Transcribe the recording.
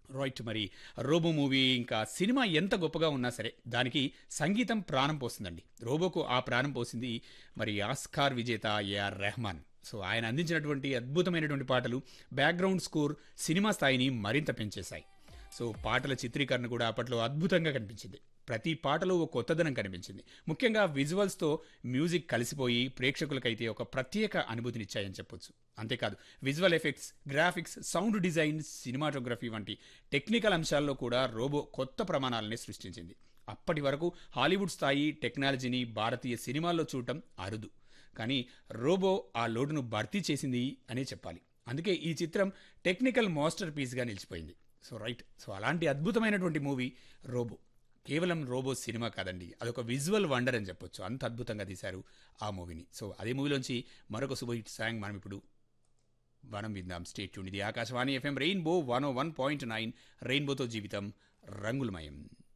right మరి robo movie ఇంకా cinema ఎంత గొప్పగా ఉన్నా సరే దానికి సంగీతం ప్రాణం పోస్తుందండి రోబోకు ఆ ప్రాణం పోసింది మరి ఆస్కార్ విజేత ఏఆర్ రెహమాన్ సో ఆయన అందించినటువంటి అద్భుతమైనటువంటి పాటలు బ్యాక్గ్రౌండ్ స్కోర్ సినిమా స్థాయిని మరింత పెంచేశాయి సో పాటల చిత్రీకరణ కూడా అప్పట్లో అద్భుతంగా కనిపించింది ప్రతి పాటలో ఒక కొత్తదనం కనిపించింది ముఖ్యంగా విజువల్స్తో మ్యూజిక్ కలిసిపోయి ప్రేక్షకులకైతే ఒక ప్రత్యేక అనుభూతినిచ్చాయని చెప్పొచ్చు అంతేకాదు visual effects graphics sound design cinematography వంటి టెక్నికల్ అంశాల్లో కూడా రోబో కొత్త ప్రమాణాలని సృష్టించింది అప్పటి వరకు హాలీవుడ్ స్థాయి టెక్నాలజీని భారతీయ సినిమాల్లో చూడటం అరుదు కానీ రోబో ఆ లోటును భర్తీ చేసింది అనే చెప్పాలి అందుకే ఈ చిత్రం టెక్నికల్ మాస్టర్ పీస్గా నిలిచిపోయింది సో రైట్ సో అలాంటి అద్భుతమైనటువంటి మూవీ రోబో కేవలం రోబో సినిమా కాదండి అదొక విజువల్ వండర్ అని చెప్పొచ్చు అంత అద్భుతంగా తీశారు ఆ మూవీని సో అదే మూవీలోంచి మరొక సూపర్ హిట్ సాంగ్ మనం ఇప్పుడు వనం విందాం స్టేట్ ట్యూన్ ఇది Akashvani FM rainbow one O one point nine రెయిన్బోతో జీవితం రంగులమయం